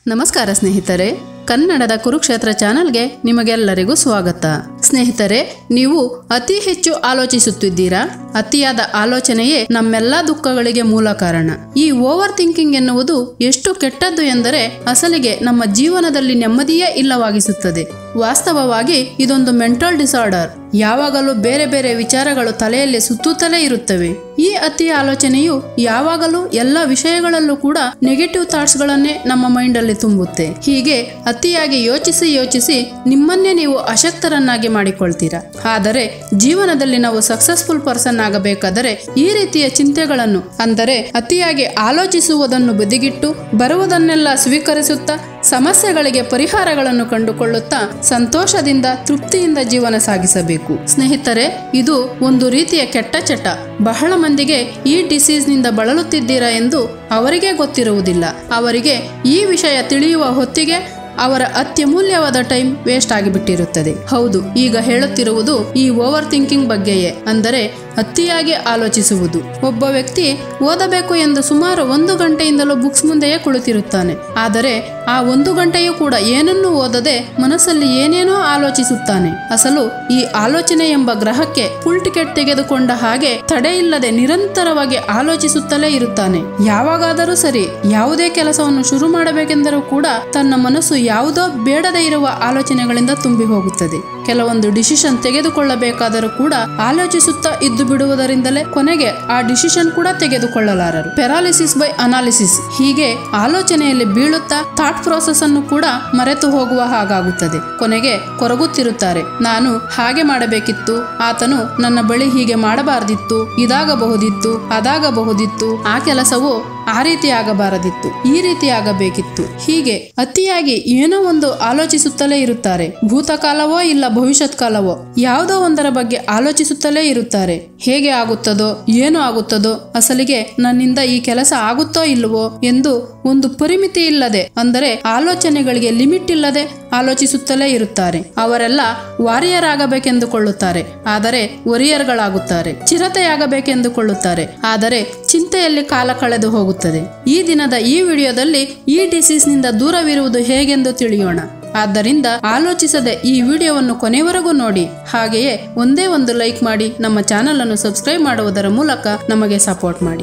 ನಮಸ್ಕಾರ ಸ್ನೇಹಿತರೆ ಕನ್ನಡದ ಕುರುಕ್ಷೇತ್ರ ಚಾನಲ್ಗೆ ನಿಮಗೆಲ್ಲರಿಗೂ ಸ್ವಾಗತ ಸ್ನೇಹಿತರೆ ನೀವು ಅತಿ ಹೆಚ್ಚು ಆಲೋಚಿಸುತ್ತಿದ್ದೀರಾ ಅತಿಯಾದ ಆಲೋಚನೆಯೇ ನಮ್ಮೆಲ್ಲ ದುಃಖಗಳಿಗೆ ಮೂಲ ಕಾರಣ ಈ ಓವರ್ ಥಿಂಕಿಂಗ್ ಎನ್ನುವುದು ಎಷ್ಟು ಕೆಟ್ಟದ್ದು ಎಂದರೆ ಅಸಲಿಗೆ ನಮ್ಮ ಜೀವನದಲ್ಲಿ ನೆಮ್ಮದಿಯೇ ಇಲ್ಲವಾಗಿಸುತ್ತದೆ ವಾಸ್ತವವಾಗಿ ಇದೊಂದು ಮೆಂಟಲ್ ಡಿಸಾರ್ಡರ್ ಯಾವಾಗಲೂ ಬೇರೆ ಬೇರೆ ವಿಚಾರಗಳು ತಲೆಯಲ್ಲಿ ಸುತ್ತುತ್ತಲೇ ಇರುತ್ತವೆ ಈ ಅತಿ ಆಲೋಚನೆಯು ಯಾವಾಗಲೂ ಎಲ್ಲ ವಿಷಯಗಳಲ್ಲೂ ಕೂಡ ನೆಗೆಟಿವ್ ಥಾಟ್ಸ್ಗಳನ್ನೇ ನಮ್ಮ ಮೈಂಡಲ್ಲಿ ತುಂಬುತ್ತೆ ಹೀಗೆ ಅತಿಯಾಗಿ ಯೋಚಿಸಿ ಯೋಚಿಸಿ ನಿಮ್ಮನ್ನೇ ನೀವು ಅಶಕ್ತರನ್ನಾಗಿ ಮಾಡಿಕೊಳ್ತೀರಾ ಆದರೆ ಜೀವನದಲ್ಲಿ ನಾವು ಸಕ್ಸಸ್ಫುಲ್ ಪರ್ಸನ್ ಆಗಬೇಕಾದರೆ ಈ ರೀತಿಯ ಚಿಂತೆಗಳನ್ನು ಅಂದರೆ ಅತಿಯಾಗಿ ಆಲೋಚಿಸುವುದನ್ನು ಬದಿಗಿಟ್ಟು ಬರುವುದನ್ನೆಲ್ಲ ಸ್ವೀಕರಿಸುತ್ತಾ ಸಮಸ್ಯೆಗಳಿಗೆ ಪರಿಹಾರಗಳನ್ನು ಕಂಡುಕೊಳ್ಳುತ್ತಾ ಸಂತೋಷದಿಂದ ತೃಪ್ತಿಯಿಂದ ಜೀವನ ಸಾಗಿಸಬೇಕು ಸ್ನೇಹಿತರೆ ಇದು ಒಂದು ರೀತಿಯ ಕೆಟ್ಟ ಚಟ ಬಹಳ ಮಂದಿಗೆ ಈ ಡಿಸೀಸ್ನಿಂದ ಬಳಲುತ್ತಿದ್ದೀರಾ ಎಂದು ಅವರಿಗೆ ಗೊತ್ತಿರುವುದಿಲ್ಲ ಅವರಿಗೆ ಈ ವಿಷಯ ತಿಳಿಯುವ ಹೊತ್ತಿಗೆ ಅವರ ಅತ್ಯಮೂಲ್ಯವಾದ ಟೈಮ್ ವೇಸ್ಟ್ ಆಗಿಬಿಟ್ಟಿರುತ್ತದೆ ಹೌದು ಈಗ ಹೇಳುತ್ತಿರುವುದು ಈ ಓವರ್ ಥಿಂಕಿಂಗ್ ಬಗ್ಗೆಯೇ ಅಂದರೆ ಅತಿಯಾಗಿ ಆಲೋಚಿಸುವುದು ಒಬ್ಬ ವ್ಯಕ್ತಿ ಓದಬೇಕು ಎಂದು ಸುಮಾರು ಒಂದು ಗಂಟೆಯಿಂದಲೂ ಬುಕ್ಸ್ ಮುಂದೆಯೇ ಕುಳಿತಿರುತ್ತಾನೆ ಆದರೆ ಆ ಒಂದು ಗಂಟೆಯೂ ಕೂಡ ಏನನ್ನೂ ಓದದೆ ಮನಸ್ಸಲ್ಲಿ ಏನೇನೋ ಆಲೋಚಿಸುತ್ತಾನೆ ಅಸಲು ಈ ಆಲೋಚನೆ ಎಂಬ ಗ್ರಹಕ್ಕೆ ಫುಲ್ ಟಿಕೆಟ್ ತೆಗೆದುಕೊಂಡ ಹಾಗೆ ತಡೆಯಿಲ್ಲದೆ ನಿರಂತರವಾಗಿ ಆಲೋಚಿಸುತ್ತಲೇ ಇರುತ್ತಾನೆ ಯಾವಾಗಾದರೂ ಸರಿ ಯಾವುದೇ ಕೆಲಸವನ್ನು ಶುರು ಮಾಡಬೇಕೆಂದರೂ ಕೂಡ ತನ್ನ ಮನಸ್ಸು ಯಾವುದೋ ಬೇಡದೇ ಇರುವ ಆಲೋಚನೆಗಳಿಂದ ತುಂಬಿ ಹೋಗುತ್ತದೆ ಕೆಲವೊಂದು ಡಿಸಿಷನ್ ತೆಗೆದುಕೊಳ್ಳಬೇಕಾದರೂ ಕೂಡ ಆಲೋಚಿಸುತ್ತಾ ಇದ್ದು ಬಿಡುವುದರಿಂದಲೇ ಕೊನೆಗೆ ಆ ಡಿಸಿಷನ್ ಕೂಡ ತೆಗೆದುಕೊಳ್ಳಲಾರರು ಪೆರಾಲಿಸಿಸ್ ಬೈ ಅನಾಲಿಸಿಸ್ ಹೀಗೆ ಆಲೋಚನೆಯಲ್ಲಿ ಬೀಳುತ್ತಾ ಥಾಟ್ ಪ್ರೋಸೆಸ್ ಅನ್ನು ಕೂಡ ಮರೆತು ಹೋಗುವ ಹಾಗಾಗುತ್ತದೆ ಕೊನೆಗೆ ಕೊರಗುತ್ತಿರುತ್ತಾರೆ ನಾನು ಹಾಗೆ ಮಾಡಬೇಕಿತ್ತು ಆತನು ನನ್ನ ಬಳಿ ಹೀಗೆ ಮಾಡಬಾರದಿತ್ತು ಇದಾಗಬಹುದಿತ್ತು ಅದಾಗಬಹುದಿತ್ತು ಆ ಕೆಲಸವು ಆ ರೀತಿ ಆಗಬಾರದಿತ್ತು ಈ ರೀತಿ ಆಗಬೇಕಿತ್ತು ಹೀಗೆ ಅತಿಯಾಗಿ ಏನೋ ಒಂದು ಆಲೋಚಿಸುತ್ತಲೇ ಇರುತ್ತಾರೆ ಭೂತಕಾಲವೋ ಇಲ್ಲ ಭವಿಷ್ಯತ್ ಕಾಲವೋ ಯಾವುದೋ ಒಂದರ ಬಗ್ಗೆ ಆಲೋಚಿಸುತ್ತಲೇ ಇರುತ್ತಾರೆ ಹೇಗೆ ಆಗುತ್ತದೋ ಏನು ಆಗುತ್ತದೋ ಅಸಲಿಗೆ ನನ್ನಿಂದ ಈ ಕೆಲಸ ಆಗುತ್ತೋ ಇಲ್ಲವೋ ಎಂದು ಒಂದು ಪರಿಮಿತಿ ಇಲ್ಲದೆ ಅಂದರೆ ಆಲೋಚನೆಗಳಿಗೆ ಲಿಮಿಟ್ ಇಲ್ಲದೆ ಆಲೋಚಿಸುತ್ತಲೇ ಇರುತ್ತಾರೆ ಅವರೆಲ್ಲ ವಾರಿಯರ್ ಆಗಬೇಕೆಂದುಕೊಳ್ಳುತ್ತಾರೆ ಆದರೆ ಒರಿಯರ್ಗಳಾಗುತ್ತಾರೆ ಚಿರತೆಯಾಗಬೇಕೆಂದುಕೊಳ್ಳುತ್ತಾರೆ ಆದರೆ ಚಿಂತೆಯಲ್ಲಿ ಕಾಲ ಕಳೆದು ಹೋಗುತ್ತದೆ ಈ ದಿನದ ಈ ವಿಡಿಯೋದಲ್ಲಿ ಈ ಡಿಸೀಸ್ನಿಂದ ದೂರವಿರುವುದು ಹೇಗೆಂದು ತಿಳಿಯೋಣ ಆದ್ದರಿಂದ ಆಲೋಚಿಸದೆ ಈ ವಿಡಿಯೋವನ್ನು ಕೊನೆವರೆಗೂ ನೋಡಿ ಹಾಗೆಯೇ ಒಂದೇ ಒಂದು ಲೈಕ್ ಮಾಡಿ ನಮ್ಮ ಚಾನಲ್ ಅನ್ನು ಸಬ್ಸ್ಕ್ರೈಬ್ ಮಾಡುವುದರ ಮೂಲಕ ನಮಗೆ ಸಪೋರ್ಟ್ ಮಾಡಿ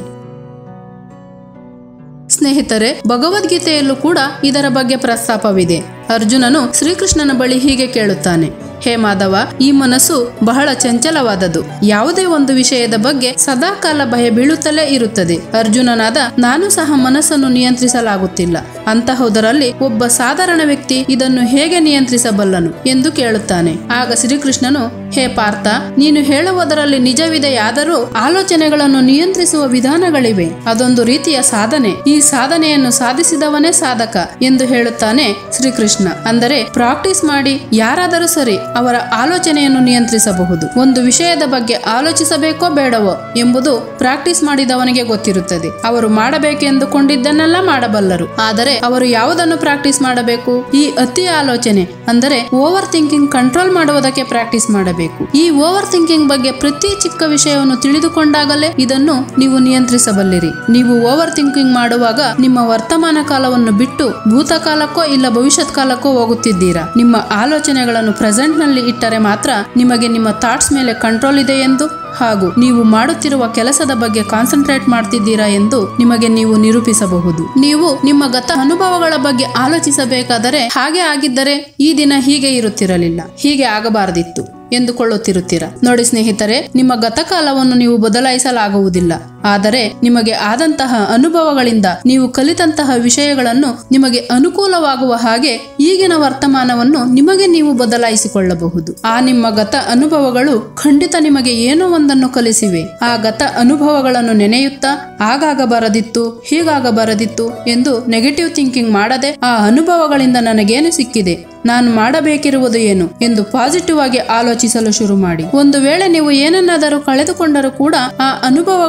ಸ್ನೇಹಿತರೆ ಭಗವದ್ಗೀತೆಯಲ್ಲೂ ಕೂಡ ಇದರ ಬಗ್ಗೆ ಪ್ರಸ್ತಾಪವಿದೆ ಅರ್ಜುನನು ಶ್ರೀಕೃಷ್ಣನ ಬಳಿ ಹೀಗೆ ಕೇಳುತ್ತಾನೆ ಹೇ ಮಾಧವ ಈ ಮನಸ್ಸು ಬಹಳ ಚಂಚಲವಾದದು ಯಾವುದೇ ಒಂದು ವಿಷಯದ ಬಗ್ಗೆ ಸದಾಕಾಲ ಭಯ ಬೀಳುತ್ತಲೇ ಇರುತ್ತದೆ ಅರ್ಜುನನಾದ ನಾನು ಸಹ ಮನಸ್ಸನ್ನು ನಿಯಂತ್ರಿಸಲಾಗುತ್ತಿಲ್ಲ ಅಂತಹುದರಲ್ಲಿ ಒಬ್ಬ ಸಾಧಾರಣ ವ್ಯಕ್ತಿ ಇದನ್ನು ಹೇಗೆ ನಿಯಂತ್ರಿಸಬಲ್ಲನು ಎಂದು ಕೇಳುತ್ತಾನೆ ಆಗ ಶ್ರೀಕೃಷ್ಣನು ಹೇ ಪಾರ್ಥ ನೀನು ಹೇಳುವುದರಲ್ಲಿ ನಿಜವಿದೆಯಾದರೂ ಆಲೋಚನೆಗಳನ್ನು ನಿಯಂತ್ರಿಸುವ ವಿಧಾನಗಳಿವೆ ಅದೊಂದು ರೀತಿಯ ಸಾಧನೆ ಈ ಸಾಧನೆಯನ್ನು ಸಾಧಿಸಿದವನೇ ಸಾಧಕ ಎಂದು ಹೇಳುತ್ತಾನೆ ಶ್ರೀಕೃಷ್ಣ ಅಂದರೆ ಪ್ರಾಕ್ಟೀಸ್ ಮಾಡಿ ಯಾರಾದರೂ ಸರಿ ಅವರ ಆಲೋಚನೆಯನ್ನು ನಿಯಂತ್ರಿಸಬಹುದು ಒಂದು ವಿಷಯದ ಬಗ್ಗೆ ಆಲೋಚಿಸಬೇಕೋ ಬೇಡವೋ ಎಂಬುದು ಪ್ರಾಕ್ಟೀಸ್ ಮಾಡಿದವನಿಗೆ ಗೊತ್ತಿರುತ್ತದೆ ಅವರು ಮಾಡಬೇಕೆಂದುಕೊಂಡಿದ್ದನ್ನೆಲ್ಲ ಮಾಡಬಲ್ಲರು ಆದರೆ ಅವರು ಯಾವುದನ್ನು ಪ್ರಾಕ್ಟೀಸ್ ಮಾಡಬೇಕು ಈ ಅತಿ ಆಲೋಚನೆ ಅಂದರೆ ಓವರ್ ಥಿಂಕಿಂಗ್ ಕಂಟ್ರೋಲ್ ಮಾಡುವುದಕ್ಕೆ ಪ್ರಾಕ್ಟೀಸ್ ಮಾಡಬೇಕು ಈ ಓವರ್ ಥಿಂಕಿಂಗ್ ಬಗ್ಗೆ ಪ್ರತಿ ಚಿಕ್ಕ ವಿಷಯವನ್ನು ತಿಳಿದುಕೊಂಡಾಗಲೇ ಇದನ್ನು ನೀವು ನಿಯಂತ್ರಿಸಬಲ್ಲಿರಿ ನೀವು ಓವರ್ ಥಿಂಕಿಂಗ್ ಮಾಡುವಾಗ ನಿಮ್ಮ ವರ್ತಮಾನ ಕಾಲವನ್ನು ಬಿಟ್ಟು ಭೂತಕಾಲಕ್ಕೋ ಇಲ್ಲ ಭವಿಷ್ಯತ್ ಕಾಲಕ್ಕೋ ಹೋಗುತ್ತಿದ್ದೀರಾ ನಿಮ್ಮ ಆಲೋಚನೆಗಳನ್ನು ಪ್ರೆಸೆಂಟ್ ನಲ್ಲಿ ಇಟ್ಟರೆ ಮಾತ್ರ ನಿಮಗೆ ನಿಮ್ಮ ಥಾಟ್ಸ್ ಮೇಲೆ ಕಂಟ್ರೋಲ್ ಇದೆ ಎಂದು ಹಾಗೂ ನೀವು ಮಾಡುತ್ತಿರುವ ಕೆಲಸದ ಬಗ್ಗೆ ಕಾನ್ಸಂಟ್ರೇಟ್ ಮಾಡ್ತಿದ್ದೀರಾ ಎಂದು ನಿಮಗೆ ನೀವು ನಿರೂಪಿಸಬಹುದು ನೀವು ನಿಮ್ಮ ಗತ ಅನುಭವಗಳ ಬಗ್ಗೆ ಆಲೋಚಿಸಬೇಕಾದರೆ ಹಾಗೆ ಆಗಿದ್ದರೆ ಈ ದಿನ ಹೀಗೆ ಇರುತ್ತಿರಲಿಲ್ಲ ಹೀಗೆ ಆಗಬಾರದಿತ್ತು ಎಂದುಕೊಳ್ಳುತ್ತಿರುತ್ತೀರಾ ನೋಡಿ ಸ್ನೇಹಿತರೆ ನಿಮ್ಮ ಗತಕಾಲವನ್ನು ನೀವು ಬದಲಾಯಿಸಲಾಗುವುದಿಲ್ಲ ಆದರೆ ನಿಮಗೆ ಆದಂತಹ ಅನುಭವಗಳಿಂದ ನೀವು ಕಲಿತಂತಹ ವಿಷಯಗಳನ್ನು ನಿಮಗೆ ಅನುಕೂಲವಾಗುವ ಹಾಗೆ ಈಗಿನ ವರ್ತಮಾನವನ್ನು ನಿಮಗೆ ನೀವು ಬದಲಾಯಿಸಿಕೊಳ್ಳಬಹುದು ಆ ನಿಮ್ಮ ಗತ ಅನುಭವಗಳು ಖಂಡಿತ ನಿಮಗೆ ಏನೋ ಒಂದನ್ನು ಕಲಿಸಿವೆ ಆ ಗತ ಅನುಭವಗಳನ್ನು ನೆನೆಯುತ್ತಾ ಆಗಾಗಬಾರದಿತ್ತು ಹೀಗಾಗಬಾರದಿತ್ತು ಎಂದು ನೆಗೆಟಿವ್ ಥಿಂಕಿಂಗ್ ಮಾಡದೆ ಆ ಅನುಭವಗಳಿಂದ ನನಗೇನು ಸಿಕ್ಕಿದೆ ನಾನು ಮಾಡಬೇಕಿರುವುದು ಏನು ಎಂದು ಪಾಸಿಟಿವ್ ಆಗಿ ಆಲೋಚಿಸಲು ಶುರು ಮಾಡಿ ಒಂದು ವೇಳೆ ನೀವು ಏನನ್ನಾದರೂ ಕಳೆದುಕೊಂಡರೂ ಕೂಡ ಆ ಅನುಭವಗಳಿಂದ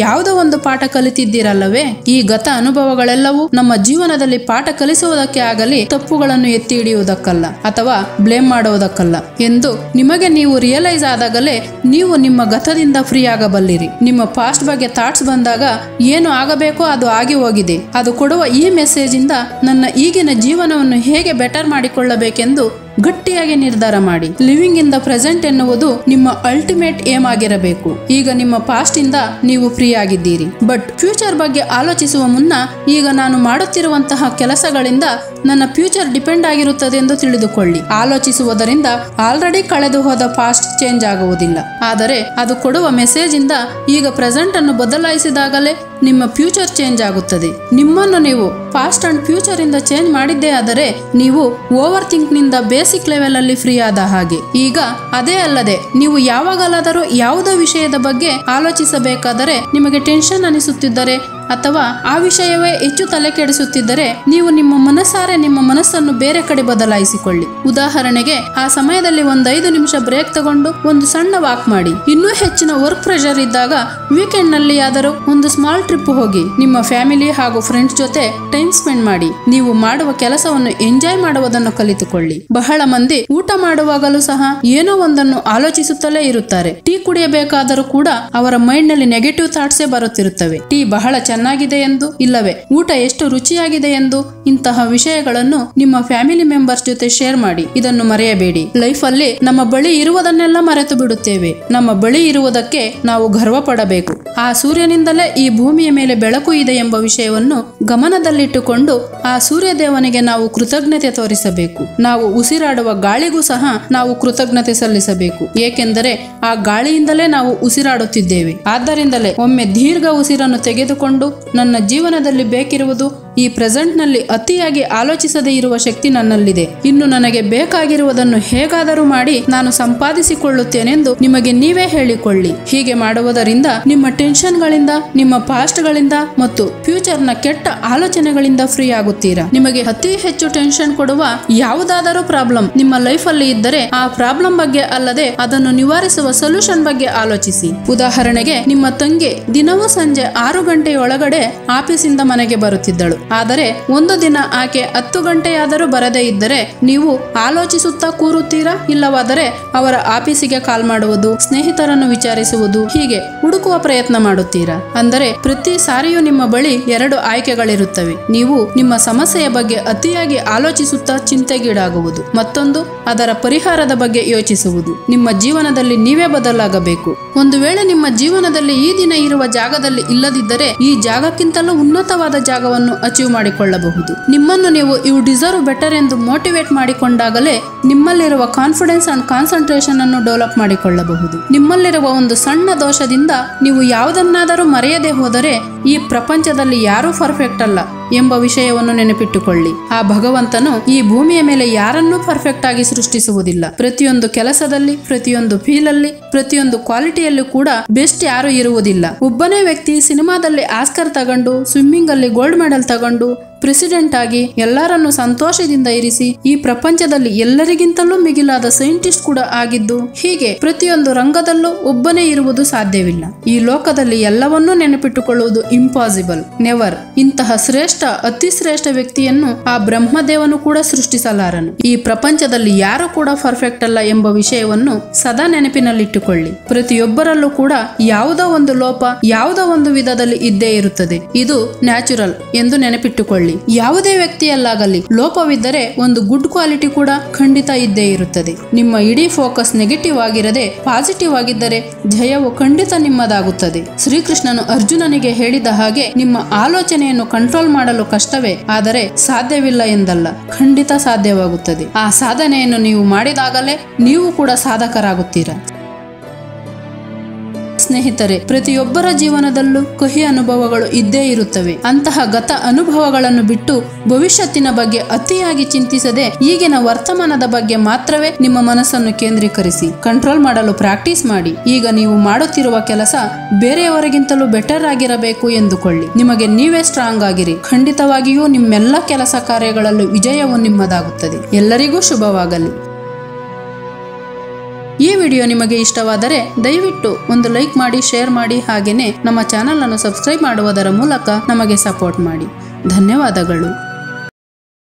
ಯಾವುದೋ ಒಂದು ಪಾಠ ಕಲಿತಿದ್ದೀರಲ್ಲವೇ ಈ ಗತ ಅನುಭವಗಳೆಲ್ಲವೂ ನಮ್ಮ ಜೀವನದಲ್ಲಿ ಪಾಠ ಕಲಿಸುವುದಕ್ಕೆ ಆಗಲಿ ತಪ್ಪುಗಳನ್ನು ಎತ್ತಿ ಹಿಡಿಯುವುದಕ್ಕಲ್ಲ ಅಥವಾ ಬ್ಲೇಮ್ ಮಾಡುವುದಕ್ಕಲ್ಲ ಎಂದು ನಿಮಗೆ ನೀವು ರಿಯಲೈಸ್ ಆದಾಗಲೇ ನೀವು ನಿಮ್ಮ ಗತದಿಂದ ಫ್ರೀ ಆಗಬಲ್ಲಿರಿ ನಿಮ್ಮ ಪಾಸ್ಟ್ ಬಗ್ಗೆ ಥಾಟ್ಸ್ ಬಂದಾಗ ಏನು ಆಗಬೇಕೋ ಅದು ಆಗಿ ಹೋಗಿದೆ ಅದು ಕೊಡುವ ಈ ಮೆಸೇಜ್ ಇಂದ ನನ್ನ ಈಗಿನ ಜೀವನವನ್ನು ಹೇಗೆ ಬೆಟರ್ ಮಾಡಿಕೊಳ್ಳಬೇಕೆಂದು ಗಟ್ಟಿಯಾಗಿ ನಿರ್ಧಾರ ಮಾಡಿ ಲಿವಿಂಗ್ ಇನ್ ದ ಪ್ರೆಸೆಂಟ್ ಎನ್ನುವುದು ನಿಮ್ಮ ಅಲ್ಟಿಮೇಟ್ ಏಮ್ ಆಗಿರಬೇಕು ಈಗ ನಿಮ್ಮ ಪಾಸ್ಟ್ ಇಂದ ನೀವು ಫ್ರೀ ಆಗಿದ್ದೀರಿ ಬಟ್ ಫ್ಯೂಚರ್ ಬಗ್ಗೆ ಆಲೋಚಿಸುವ ಮುನ್ನ ಈಗ ನಾನು ಮಾಡುತ್ತಿರುವಂತಹ ಕೆಲಸಗಳಿಂದ ನನ್ನ ಫ್ಯೂಚರ್ ಡಿಪೆಂಡ್ ಆಗಿರುತ್ತದೆ ಎಂದು ತಿಳಿದುಕೊಳ್ಳಿ ಆಲೋಚಿಸುವುದರಿಂದ ಆಲ್ರೆಡಿ ಕಳೆದು ಹೋದ ಪಾಸ್ಟ್ ಚೇಂಜ್ ಆಗುವುದಿಲ್ಲ ಆದರೆ ಅದು ಕೊಡುವ ಮೆಸೇಜ್ ಇಂದ ಈಗ ಪ್ರೆಸೆಂಟ್ ಅನ್ನು ಬದಲಾಯಿಸಿದಾಗಲೇ ನಿಮ್ಮ ಫ್ಯೂಚರ್ ಚೇಂಜ್ ಆಗುತ್ತದೆ ನಿಮ್ಮನ್ನು ನೀವು ಪಾಸ್ಟ್ ಅಂಡ್ ಫ್ಯೂಚರ್ ಇಂದ ಚೇಂಜ್ ಮಾಡಿದ್ದೇ ಆದರೆ ನೀವು ಓವರ್ ಥಿಂಕ್ ನಿಂದ ಬೇಸಿಕ್ ಲೆವೆಲ್ ಅಲ್ಲಿ ಫ್ರೀ ಆದ ಹಾಗೆ ಈಗ ಅದೇ ಅಲ್ಲದೆ ನೀವು ಯಾವಾಗಲಾದರೂ ಯಾವುದೋ ವಿಷಯದ ಬಗ್ಗೆ ಆಲೋಚಿಸಬೇಕಾದರೆ ನಿಮಗೆ ಟೆನ್ಷನ್ ಅನಿಸುತ್ತಿದ್ದರೆ ಅಥವಾ ಆ ವಿಷಯವೇ ಹೆಚ್ಚು ತಲೆ ಕೆಡಿಸುತ್ತಿದ್ದರೆ ನೀವು ನಿಮ್ಮ ಮನಸ್ಸಾರೆ ನಿಮ್ಮ ಮನಸ್ಸನ್ನು ಬೇರೆ ಕಡೆ ಬದಲಾಯಿಸಿಕೊಳ್ಳಿ ಉದಾಹರಣೆಗೆ ಆ ಸಮಯದಲ್ಲಿ ಒಂದು ಐದು ನಿಮಿಷ ಬ್ರೇಕ್ ತಗೊಂಡು ಒಂದು ಸಣ್ಣ ವಾಕ್ ಮಾಡಿ ಇನ್ನೂ ಹೆಚ್ಚಿನ ವರ್ಕ್ ಪ್ರೆಷರ್ ಇದ್ದಾಗ ವೀಕೆಂಡ್ ನಲ್ಲಿ ಆದರೂ ಒಂದು ಸ್ಮಾಲ್ ಟ್ರಿಪ್ ಹೋಗಿ ನಿಮ್ಮ ಫ್ಯಾಮಿಲಿ ಹಾಗೂ ಫ್ರೆಂಡ್ಸ್ ಜೊತೆ ಟೈಮ್ ಸ್ಪೆಂಡ್ ಮಾಡಿ ನೀವು ಮಾಡುವ ಕೆಲಸವನ್ನು ಎಂಜಾಯ್ ಮಾಡುವುದನ್ನು ಕಲಿತುಕೊಳ್ಳಿ ಬಹಳ ಮಂದಿ ಊಟ ಮಾಡುವಾಗಲೂ ಸಹ ಏನೋ ಒಂದನ್ನು ಆಲೋಚಿಸುತ್ತಲೇ ಇರುತ್ತಾರೆ ಟೀ ಕುಡಿಯಬೇಕಾದರೂ ಕೂಡ ಅವರ ಮೈಂಡ್ ನಲ್ಲಿ ನೆಗೆಟಿವ್ ಥಾಟ್ಸೇ ಬರುತ್ತಿರುತ್ತವೆ ಟೀ ಬಹಳ ಚೆನ್ನಾಗಿದೆ ಎಂದು ಇಲ್ಲವೇ ಊಟ ಎಷ್ಟು ರುಚಿಯಾಗಿದೆ ಎಂದು ಇಂತಹ ವಿಷಯಗಳನ್ನು ನಿಮ್ಮ ಫ್ಯಾಮಿಲಿ ಮೆಂಬರ್ಸ್ ಜೊತೆ ಶೇರ್ ಮಾಡಿ ಇದನ್ನು ಮರೆಯಬೇಡಿ ಲೈಫ್ ಅಲ್ಲಿ ನಮ್ಮ ಬಳಿ ಇರುವುದನ್ನೆಲ್ಲ ಮರೆತು ಬಿಡುತ್ತೇವೆ ನಮ್ಮ ಬಳಿ ಇರುವುದಕ್ಕೆ ನಾವು ಗರ್ವ ಪಡಬೇಕು ಆ ಸೂರ್ಯನಿಂದಲೇ ಈ ಭೂಮಿಯ ಮೇಲೆ ಬೆಳಕು ಇದೆ ಎಂಬ ವಿಷಯವನ್ನು ಗಮನದಲ್ಲಿಟ್ಟುಕೊಂಡು ಆ ಸೂರ್ಯ ದೇವನಿಗೆ ನಾವು ಕೃತಜ್ಞತೆ ತೋರಿಸಬೇಕು ನಾವು ಉಸಿರಾಡುವ ಗಾಳಿಗೂ ಸಹ ನಾವು ಕೃತಜ್ಞತೆ ಸಲ್ಲಿಸಬೇಕು ಏಕೆಂದರೆ ಆ ಗಾಳಿಯಿಂದಲೇ ನಾವು ಉಸಿರಾಡುತ್ತಿದ್ದೇವೆ ಆದ್ದರಿಂದಲೇ ಒಮ್ಮೆ ದೀರ್ಘ ಉಸಿರನ್ನು ತೆಗೆದುಕೊಂಡು ನನ್ನ ಜೀವನದಲ್ಲಿ ಬೇಕಿರುವುದು ಈ ಪ್ರೆಸೆಂಟ್ನಲ್ಲಿ ಅತಿಯಾಗಿ ಆಲೋಚಿಸದೇ ಇರುವ ಶಕ್ತಿ ನನ್ನಲ್ಲಿದೆ ಇನ್ನು ನನಗೆ ಬೇಕಾಗಿರುವುದನ್ನು ಹೇಗಾದರೂ ಮಾಡಿ ನಾನು ಸಂಪಾದಿಸಿಕೊಳ್ಳುತ್ತೇನೆಂದು ನಿಮಗೆ ನೀವೇ ಹೇಳಿಕೊಳ್ಳಿ ಹೀಗೆ ಮಾಡುವುದರಿಂದ ನಿಮ್ಮ ಟೆನ್ಷನ್ಗಳಿಂದ ನಿಮ್ಮ ಪಾಸ್ಟ್ಗಳಿಂದ ಮತ್ತು ಫ್ಯೂಚರ್ನ ಕೆಟ್ಟ ಆಲೋಚನೆಗಳಿಂದ ಫ್ರೀ ಆಗುತ್ತೀರಾ ನಿಮಗೆ ಅತಿ ಹೆಚ್ಚು ಟೆನ್ಷನ್ ಕೊಡುವ ಯಾವುದಾದರೂ ಪ್ರಾಬ್ಲಮ್ ನಿಮ್ಮ ಲೈಫಲ್ಲಿ ಇದ್ದರೆ ಆ ಪ್ರಾಬ್ಲಮ್ ಬಗ್ಗೆ ಅಲ್ಲದೆ ಅದನ್ನು ನಿವಾರಿಸುವ ಸೊಲ್ಯೂಷನ್ ಬಗ್ಗೆ ಆಲೋಚಿಸಿ ಉದಾಹರಣೆಗೆ ನಿಮ್ಮ ತಂಗಿ ದಿನವೂ ಸಂಜೆ ಆರು ಗಂಟೆಯೊಳಗಡೆ ಆಫೀಸಿಂದ ಮನೆಗೆ ಬರುತ್ತಿದ್ದಳು ಆದರೆ ಒಂದು ದಿನ ಆಕೆ ಹತ್ತು ಗಂಟೆಯಾದರೂ ಬರದೇ ಇದ್ದರೆ ನೀವು ಆಲೋಚಿಸುತ್ತಾ ಕೂರುತ್ತೀರಾ ಇಲ್ಲವಾದರೆ ಅವರ ಆಫೀಸಿಗೆ ಕಾಲ್ ಮಾಡುವುದು ಸ್ನೇಹಿತರನ್ನು ವಿಚಾರಿಸುವುದು ಹೀಗೆ ಹುಡುಕುವ ಪ್ರಯತ್ನ ಮಾಡುತ್ತೀರಾ ಅಂದರೆ ಪ್ರತಿ ಸಾರಿಯೂ ನಿಮ್ಮ ಬಳಿ ಎರಡು ಆಯ್ಕೆಗಳಿರುತ್ತವೆ ನೀವು ನಿಮ್ಮ ಸಮಸ್ಯೆಯ ಬಗ್ಗೆ ಅತಿಯಾಗಿ ಆಲೋಚಿಸುತ್ತಾ ಚಿಂತೆಗೀಡಾಗುವುದು ಮತ್ತೊಂದು ಅದರ ಪರಿಹಾರದ ಬಗ್ಗೆ ಯೋಚಿಸುವುದು ನಿಮ್ಮ ಜೀವನದಲ್ಲಿ ನೀವೇ ಬದಲಾಗಬೇಕು ಒಂದು ವೇಳೆ ನಿಮ್ಮ ಜೀವನದಲ್ಲಿ ಈ ದಿನ ಇರುವ ಜಾಗದಲ್ಲಿ ಇಲ್ಲದಿದ್ದರೆ ಈ ಜಾಗಕ್ಕಿಂತಲೂ ಉನ್ನತವಾದ ಜಾಗವನ್ನು ಅಚೀವ್ ಮಾಡಿಕೊಳ್ಳಬಹುದು ನಿಮ್ಮನ್ನು ನೀವು ಯು ಡಿಸರ್ವ್ ಬೆಟರ್ ಎಂದು ಮೋಟಿವೇಟ್ ಮಾಡಿಕೊಂಡಾಗಲೇ ನಿಮ್ಮಲ್ಲಿರುವ ಕಾನ್ಫಿಡೆನ್ಸ್ ಅಂಡ್ ಕಾನ್ಸಂಟ್ರೇಷನ್ ಅನ್ನು ಡೆವಲಪ್ ಮಾಡಿಕೊಳ್ಳಬಹುದು ನಿಮ್ಮಲ್ಲಿರುವ ಒಂದು ಸಣ್ಣ ದೋಷದಿಂದ ನೀವು ಯಾವುದನ್ನಾದರೂ ಮರೆಯದೆ ಹೋದರೆ ಈ ಪ್ರಪಂಚದಲ್ಲಿ ಯಾರೂ ಪರ್ಫೆಕ್ಟ್ ಅಲ್ಲ ಎಂಬ ವಿಷಯವನ್ನು ನೆನಪಿಟ್ಟುಕೊಳ್ಳಿ ಆ ಭಗವಂತನು ಈ ಭೂಮಿಯ ಮೇಲೆ ಯಾರನ್ನೂ ಪರ್ಫೆಕ್ಟ್ ಆಗಿ ಸೃಷ್ಟಿಸುವುದಿಲ್ಲ ಪ್ರತಿಯೊಂದು ಕೆಲಸದಲ್ಲಿ ಪ್ರತಿಯೊಂದು ಫೀಲಲ್ಲಿ ಪ್ರತಿಯೊಂದು ಕ್ವಾಲಿಟಿಯಲ್ಲೂ ಕೂಡ ಬೆಸ್ಟ್ ಯಾರು ಇರುವುದಿಲ್ಲ ಒಬ್ಬನೇ ವ್ಯಕ್ತಿ ಸಿನಿಮಾದಲ್ಲಿ ಆಸ್ಕರ್ ತಗೊಂಡು ಸ್ವಿಮ್ಮಿಂಗ್ ಅಲ್ಲಿ ಗೋಲ್ಡ್ ಮೆಡಲ್ ತಗೊಂಡು ಪ್ರೆಸಿಡೆಂಟ್ ಆಗಿ ಎಲ್ಲರನ್ನು ಸಂತೋಷದಿಂದ ಇರಿಸಿ ಈ ಪ್ರಪಂಚದಲ್ಲಿ ಎಲ್ಲರಿಗಿಂತಲೂ ಮಿಗಿಲಾದ ಸೈಂಟಿಸ್ಟ್ ಕೂಡ ಆಗಿದ್ದು ಹೀಗೆ ಪ್ರತಿಯೊಂದು ರಂಗದಲ್ಲೂ ಒಬ್ಬನೇ ಇರುವುದು ಸಾಧ್ಯವಿಲ್ಲ ಈ ಲೋಕದಲ್ಲಿ ಎಲ್ಲವನ್ನೂ ನೆನಪಿಟ್ಟುಕೊಳ್ಳುವುದು ಇಂಪಾಸಿಬಲ್ ನೆವರ್ ಇಂತಹ ಶ್ರೇಷ್ಠ ಅತಿ ಶ್ರೇಷ್ಠ ವ್ಯಕ್ತಿಯನ್ನು ಆ ಬ್ರಹ್ಮದೇವನು ಕೂಡ ಸೃಷ್ಟಿಸಲಾರನು ಈ ಪ್ರಪಂಚದಲ್ಲಿ ಯಾರು ಕೂಡ ಪರ್ಫೆಕ್ಟ್ ಅಲ್ಲ ಎಂಬ ವಿಷಯವನ್ನು ಸದಾ ನೆನಪಿನಲ್ಲಿಟ್ಟುಕೊಳ್ಳಿ ಪ್ರತಿಯೊಬ್ಬರಲ್ಲೂ ಕೂಡ ಯಾವುದೋ ಒಂದು ಲೋಪ ಯಾವುದೋ ಒಂದು ವಿಧದಲ್ಲಿ ಇದ್ದೇ ಇರುತ್ತದೆ ಇದು ನ್ಯಾಚುರಲ್ ಎಂದು ನೆನಪಿಟ್ಟುಕೊಳ್ಳಿ ಯಾವುದೇ ವ್ಯಕ್ತಿಯಲ್ಲಾಗಲಿ ಲೋಪವಿದ್ದರೆ ಒಂದು ಗುಡ್ ಕ್ವಾಲಿಟಿ ಕೂಡ ಖಂಡಿತ ಇದ್ದೇ ಇರುತ್ತದೆ ನಿಮ್ಮ ಇಡೀ ಫೋಕಸ್ ನೆಗೆಟಿವ್ ಆಗಿರದೆ ಪಾಸಿಟಿವ್ ಆಗಿದ್ದರೆ ಜಯವು ಖಂಡಿತ ನಿಮ್ಮದಾಗುತ್ತದೆ ಶ್ರೀಕೃಷ್ಣನು ಅರ್ಜುನನಿಗೆ ಹೇಳಿದ ಹಾಗೆ ನಿಮ್ಮ ಆಲೋಚನೆಯನ್ನು ಕಂಟ್ರೋಲ್ ಮಾಡಲು ಕಷ್ಟವೇ ಆದರೆ ಸಾಧ್ಯವಿಲ್ಲ ಎಂದಲ್ಲ ಖಂಡಿತ ಸಾಧ್ಯವಾಗುತ್ತದೆ ಆ ಸಾಧನೆಯನ್ನು ನೀವು ಮಾಡಿದಾಗಲೇ ನೀವು ಕೂಡ ಸಾಧಕರಾಗುತ್ತೀರಾ ಸ್ನೇಹಿತರೆ ಪ್ರತಿಯೊಬ್ಬರ ಜೀವನದಲ್ಲೂ ಕಹಿ ಅನುಭವಗಳು ಇದ್ದೇ ಇರುತ್ತವೆ ಅಂತಹ ಗತ ಅನುಭವಗಳನ್ನು ಬಿಟ್ಟು ಭವಿಷ್ಯತ್ತಿನ ಬಗ್ಗೆ ಅತಿಯಾಗಿ ಚಿಂತಿಸದೆ ಈಗಿನ ವರ್ತಮಾನದ ಬಗ್ಗೆ ಮಾತ್ರವೇ ನಿಮ್ಮ ಮನಸ್ಸನ್ನು ಕೇಂದ್ರೀಕರಿಸಿ ಕಂಟ್ರೋಲ್ ಮಾಡಲು ಪ್ರಾಕ್ಟೀಸ್ ಮಾಡಿ ಈಗ ನೀವು ಮಾಡುತ್ತಿರುವ ಕೆಲಸ ಬೇರೆಯವರಿಗಿಂತಲೂ ಬೆಟರ್ ಆಗಿರಬೇಕು ಎಂದುಕೊಳ್ಳಿ ನಿಮಗೆ ನೀವೇ ಸ್ಟ್ರಾಂಗ್ ಆಗಿರಿ ಖಂಡಿತವಾಗಿಯೂ ನಿಮ್ಮೆಲ್ಲ ಕೆಲಸ ಕಾರ್ಯಗಳಲ್ಲೂ ವಿಜಯವು ನಿಮ್ಮದಾಗುತ್ತದೆ ಎಲ್ಲರಿಗೂ ಶುಭವಾಗಲಿ ಈ ವಿಡಿಯೋ ನಿಮಗೆ ಇಷ್ಟವಾದರೆ ದಯವಿಟ್ಟು ಒಂದು ಲೈಕ್ ಮಾಡಿ ಶೇರ್ ಮಾಡಿ ಹಾಗೆಯೇ ನಮ್ಮ ಚಾನಲ್ ಅನ್ನು ಸಬ್ಸ್ಕ್ರೈಬ್ ಮಾಡುವುದರ ಮೂಲಕ ನಮಗೆ ಸಪೋರ್ಟ್ ಮಾಡಿ ಧನ್ಯವಾದಗಳು